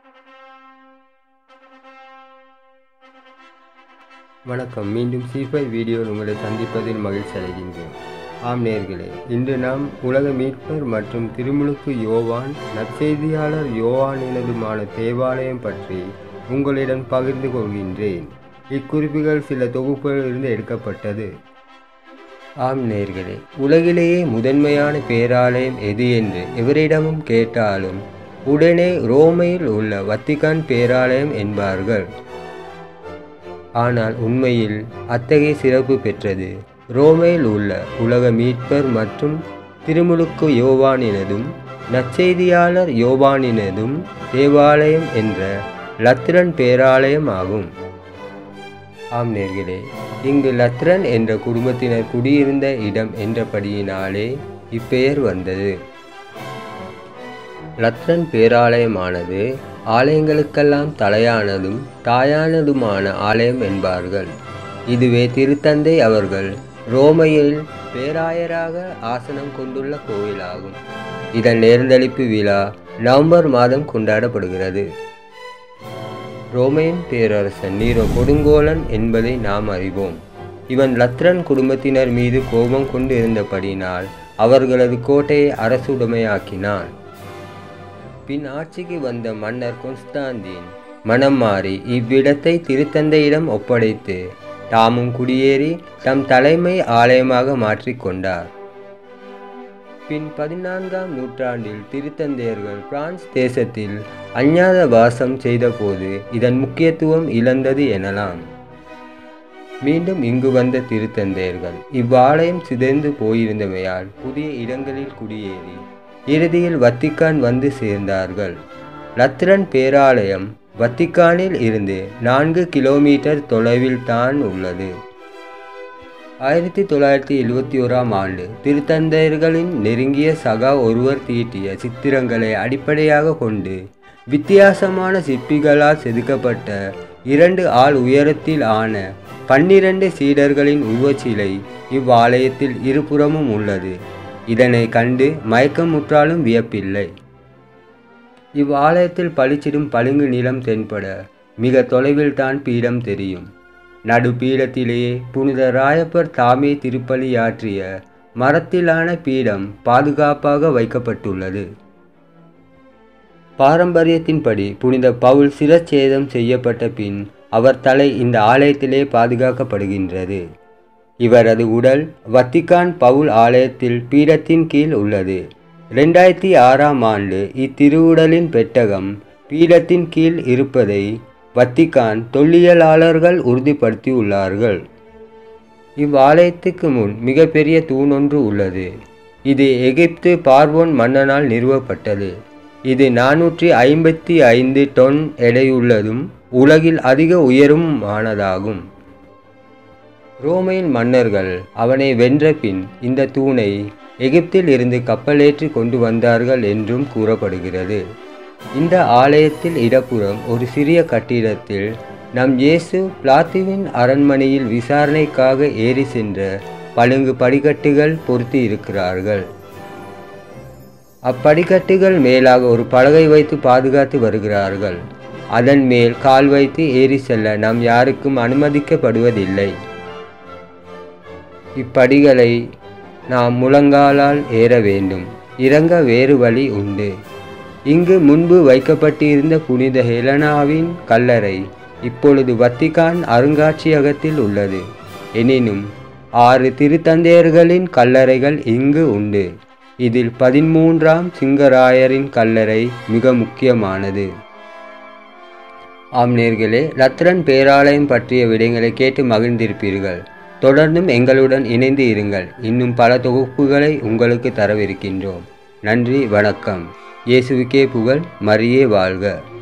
வணக்கம் மீண்டும் சிஃபை வீடியோவில் உங்களை சந்திப்பதில் மகிழ்ச்சி அடைகின்றேன் ஆம் நேர்களே இன்று நாம் உலக மீட்பர் மற்றும் திருமுழுக்கு யோவான் நற்செய்தியாளர் யோவானினதுமான தேவாலயம் பற்றி உங்களிடம் பகிர்ந்து கொள்கின்றேன் இக்குறிப்புகள் சில தொகுப்புகளிலிருந்து எடுக்கப்பட்டது ஆம் நேர்களே உலகிலேயே முதன்மையான பேராலயம் எது என்று எவரிடமும் கேட்டாலும் உடனே ரோமையில் உள்ள வத்திகான் பேராலயம் என்பார்கள் ஆனால் உண்மையில் அத்தகைய சிறப்பு பெற்றது ரோமையில் உள்ள உலக மீட்பர் மற்றும் திருமுழுக்கு யோவானினதும் நற்செய்தியாளர் யோவானினதும் தேவாலயம் என்ற லத்திரன் பேராலயம் ஆகும் ஆம் நேர்களே இங்கு லத்ரன் என்ற குடும்பத்தினர் குடியிருந்த இடம் என்றபடியினாலே இப்பெயர் வந்தது லத்ரன் பேராலயமானது ஆலயங்களுக்கெல்லாம் தலையானதும் தாயானதுமான ஆலயம் என்பார்கள் இதுவே திருத்தந்தை அவர்கள் ரோமையில் பேராயராக ஆசனம் கொண்டுள்ள கோயிலாகும் இதன் நேர்ந்தளிப்பு விழா நவம்பர் மாதம் கொண்டாடப்படுகிறது ரோமையன் பேரரசன் நீரோ கொடுங்கோலன் என்பதை நாம் அறிவோம் இவன் லத்ரன் குடும்பத்தினர் மீது கோபம் கொண்டு இருந்தபடியினால் அவர்களது கோட்டையை அரசுடைமையாக்கினான் பின் ஆட்சிக்கு வந்த மன்னர் கொன்ஸ்டாந்தின் மனம் மாறி இவ்விடத்தை திருத்தந்தையிடம் ஒப்படைத்து தாமும் குடியேறி தம் தலைமை ஆலயமாக மாற்றிக்கொண்டார் பின் பதினான்காம் நூற்றாண்டில் திருத்தந்தையர்கள் பிரான்ஸ் தேசத்தில் அஞ்ஞாத வாசம் செய்தபோது இதன் முக்கியத்துவம் இழந்தது எனலாம் மீண்டும் இங்கு வந்த திருத்தந்தையர்கள் இவ்வாலயம் சிதைந்து போயிருந்தமையால் புதிய இடங்களில் குடியேறி இறுதியில் வத்திக்கான் வந்து சேர்ந்தார்கள் லத்திரன் பேராலயம் வத்திக்கானில் இருந்து நான்கு கிலோமீட்டர் தொலைவில் தான் உள்ளது ஆயிரத்தி தொள்ளாயிரத்தி எழுவத்தி ஓராம் ஆண்டு திருத்தந்தையர்களின் நெருங்கிய சகா ஒருவர் தீட்டிய சித்திரங்களை அடிப்படையாக கொண்டு வித்தியாசமான சிற்பிகளால் செதுக்கப்பட்ட இரண்டு ஆள் உயரத்தில் ஆன பன்னிரண்டு சீடர்களின் உருவச்சிலை இவ்வாலயத்தில் இருபுறமும் உள்ளது இதனை கண்டு மயக்கமுற்றாலும் வியப்பில்லை இவ்வாலயத்தில் பளிச்சிடும் பளிங்கு நிலம் தென்பட மிக தொலைவில் தான் பீடம் தெரியும் நடு பீடத்திலேயே புனித ராயப்பர் தாமே திருப்பலியாற்றிய மரத்திலான பீடம் பாதுகாப்பாக வைக்கப்பட்டுள்ளது பாரம்பரியத்தின்படி புனித பவுல் சிரச்சேதம் செய்யப்பட்ட பின் அவர் தலை இந்த ஆலயத்திலே பாதுகாக்கப்படுகின்றது இவரது உடல் வத்திக்கான் பவுல் ஆலயத்தில் பீடத்தின் கீழ் உள்ளது ரெண்டாயிரத்தி ஆறாம் ஆண்டு இத்திருவுடலின் பெட்டகம் பீடத்தின் கீழ் இருப்பதை வத்திக்கான் தொல்லியலாளர்கள் உறுதிப்படுத்தியுள்ளார்கள் இவ்வாலயத்துக்கு முன் மிகப்பெரிய தூணொன்று உள்ளது இது எகிப்து பார்வோன் மன்னனால் நிறுவப்பட்டது இது நானூற்றி ஐம்பத்தி ஐந்து டொன் எடையுள்ளதும் உலகில் அதிக உயரமானதாகும் ரோமையின் மன்னர்கள் அவனை வென்ற பின் இந்த தூணை எகிப்தில் இருந்து கப்பலேற்றி கொண்டு வந்தார்கள் என்றும் கூறப்படுகிறது இந்த ஆலயத்தில் இடப்புறம் ஒரு சிறிய கட்டிடத்தில் நம் இயேசு பிளாத்துவின் அரண்மனையில் விசாரணைக்காக ஏறி சென்ற பழுங்கு படிக்கட்டுகள் பொருத்தி இருக்கிறார்கள் அப்படிக்கட்டுகள் மேலாக ஒரு பலகை வைத்து பாதுகாத்து வருகிறார்கள் அதன் மேல் கால் வைத்து ஏறி செல்ல நாம் யாருக்கும் அனுமதிக்கப்படுவதில்லை இப்படிகளை நாம் முழங்காலால் ஏற வேண்டும் இறங்க வேறு வழி உண்டு இங்கு முன்பு வைக்கப்பட்டிருந்த புனித ஹெலனாவின் கல்லறை இப்பொழுது வத்திகான் அருங்காட்சியகத்தில் உள்ளது எனினும் ஆறு திருத்தந்தையர்களின் கல்லறைகள் இங்கு உண்டு இதில் பதிமூன்றாம் சிங்கராயரின் கல்லறை மிக முக்கியமானது ஆம் நேர்களே லத்ரன் பேராலயம் பற்றிய விடயங்களை கேட்டு மகிழ்ந்திருப்பீர்கள் தொடர்ந்தும் எங்களுடன் இணைந்து இருங்கள் இன்னும் பல தொகுப்புகளை உங்களுக்கு தரவிருக்கின்றோம் நன்றி வணக்கம் இயேசுவுக்கே புகழ் மரியே வாழ்க